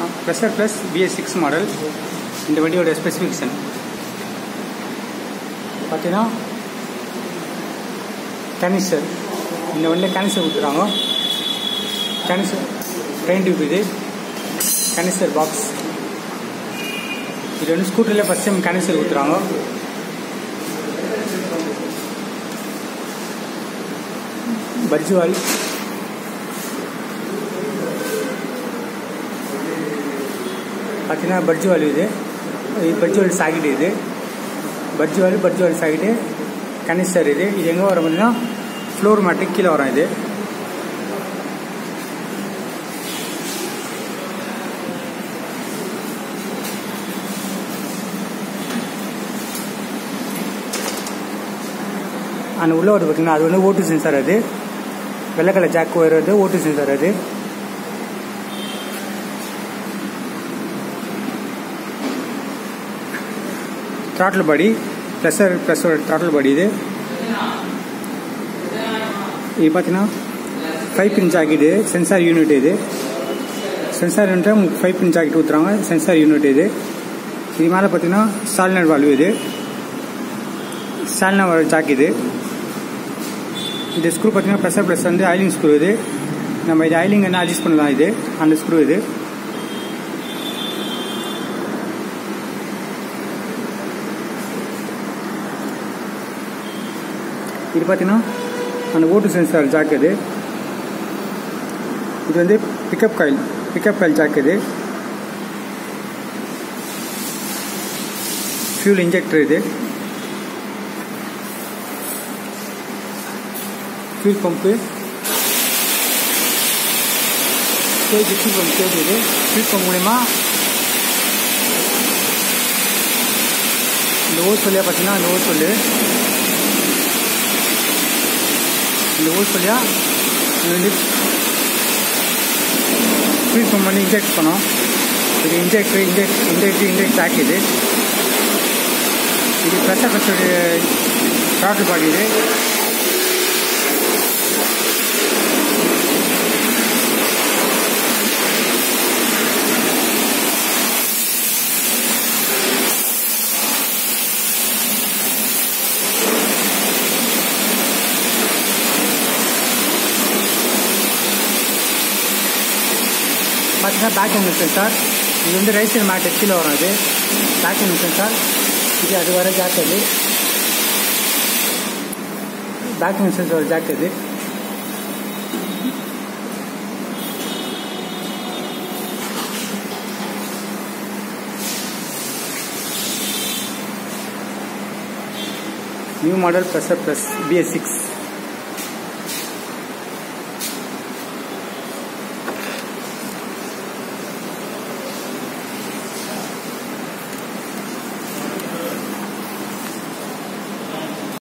pressure Plus BS six model இந்த வண்டியோட specification பார்த்தீங்கன்னா கேனிஸ்டர் இந்த வண்டியில் கேனிஸ்டர் கொடுத்துருக்காங்க கேனிஸ்டர் ட்ரெயின் டியூப் இது கேனிஸ்டர் பாக்ஸ் இது வந்து ஸ்கூட்டரில் ஃபஸ்ட் டைம் கேனிஸ்டர் கொடுத்துருக்காங்க பர்ஜுவால் பார்த்தீங்கன்னா பர்ஜுவால் இது இது பர்ஜுவால் சாக்கெட் இது பர்ஜுவால் பர்ஜுவால் சாக்கெட்டு கனிஸ்டர் இது இது எங்கே வரும் பார்த்தீங்கன்னா ஃப்ளோர் மேட்டு கீழே வரும் இது அந்த உள்ள வருது பார்த்தீங்கன்னா அது வந்து ஓட்டு சென்சார் அது வெள்ளை கலர் ஜாக் வருது ஓட்டு சென்சார் அது த்ராட்டில் பாடி ப்ளஸர் ப்ளஸோட த்ராட்டில் பாடி இது இது பார்த்தீங்கன்னா five pin jacket sensor unit இது sensor unit five pin jacket ஊற்றுறாங்க சென்சார் யூனிட் இது இது மேலே பார்த்தீங்கன்னா சால்னர் வால்வு இது சால்னர் ஜாக் இது இந்த ஸ்க்ரூ பார்த்தீங்கன்னா ப்ரெஷர் ப்ளஸ் வந்து ஆயிலிங் ஸ்க்ரூ இது நம்ம இது ஆயிலிங் என்ன அட்ஜஸ்ட் பண்ணலாம் இது அந்த ஸ்க்ரூ இது இது பார்த்தீங்கன்னா அந்த ஓட்டு சென்சார் ஜாக் இது இது வந்து pickup coil pickup coil jack இது ஃபியூல் இன்ஜெக்டர் இது fuel pump stage fuel pump stage இது ஃபியூல் பம்ப் மூலயமா இந்த ஓஸ் வழியாக பார்த்தீங்கன்னா இந்த ஓஸ் வழி இந்த ஓஸ் வழியாக இது வந்து ஃபியூல் பம்ப் பண்ணி இன்ஜெக்ட் பண்ணோம் இது injector inject inject inject jack இது இது ப்ரெஷர் ப்ரெஷர் டாட்டல் பாடி இது பார்த்தீங்கன்னா பேக் அண்ட் சென்சார் இது வந்து ரைட் சைடு மேட் கீழே வரும் இது பேக் அண்ட் சென்சார் இது அது வர ஜாக் அது பேக் அண்ட் சென்சார் ஜாக் இது new model plus plus BS six